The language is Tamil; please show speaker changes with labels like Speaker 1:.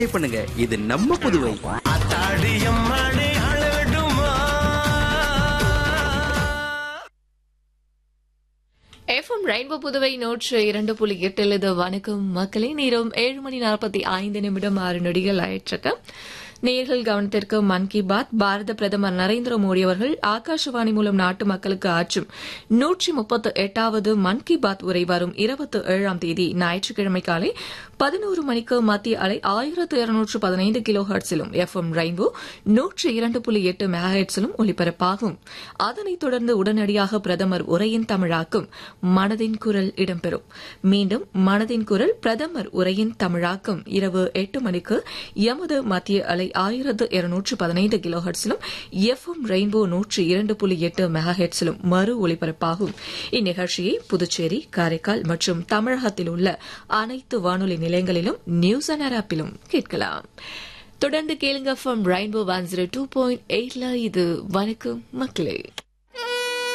Speaker 1: பண்ணுங்க இது நம்ம புதுவை
Speaker 2: அத்தாடியம்மாடி அழடுமா
Speaker 3: எஃப்எம் ரெயின்போ புதுவை நூற்று இரண்டு புள்ளி எட்டில் இது வணக்கம் மக்களே நேரம் ஏழு மணி நாற்பத்தி ஐந்து நிமிடம் ஆறு நொடிகள் ஆயிற்றுக்கு நேர்கள் கவனத்திற்கு மன் கி பாத் பாரத பிரதமர் நரேந்திர மோடி அவர்கள் ஆகாஷவாணி மூலம் நாட்டு மக்களுக்கு ஆற்றும் நூற்றி முப்பத்து எட்டாவது மன் கி பாத் உரை வரும் இருபத்தி ஏழாம் தேதி ஞாயிற்றுக்கிழமை காலை பதினோரு மணிக்கு மத்திய அலை ஆயிரத்து இருநூற்று பதினைந்து கிலோ ஹெர்ட்ஸிலும் எஃப்எம் ரெயின்போ நூற்று இரண்டு புள்ளி எட்டு மெகா ஹெர்ட்ஸிலும் ஒலிபரப்பாகும் அதனைத் தொடர்ந்து உடனடியாக பிரதமர் உரையின் தமிழாக்கும் மனதின் குரல் இடம்பெறும் மீண்டும் மனதின் குரல் பிரதமர் உரையின் தமிழாக்கம் இரவு எட்டு மணிக்கு எமது மத்திய அலை ஆயிரத்து இருநூற்று பதினைந்து கிலோ ஹெர்ட்ஸிலும் எஃப்எம் ரெயின்போ நூற்று இரண்டு புள்ளி எட்டு மெகா ஹெர்ட்ஸிலும் மறு ஒலிபரப்பாகும் இந்நிகழ்ச்சியை புதுச்சேரி காரைக்கால் மற்றும் தமிழகத்தில் உள்ள அனைத்து வானொலி நிலையங்களிலும் நியூஸ் அண்ட் ஆப்பிலும் கேட்கலாம் தொடர்ந்து கேளுங்க from rainbow one zero two point எயிட்ல இது வணக்கம் மக்களே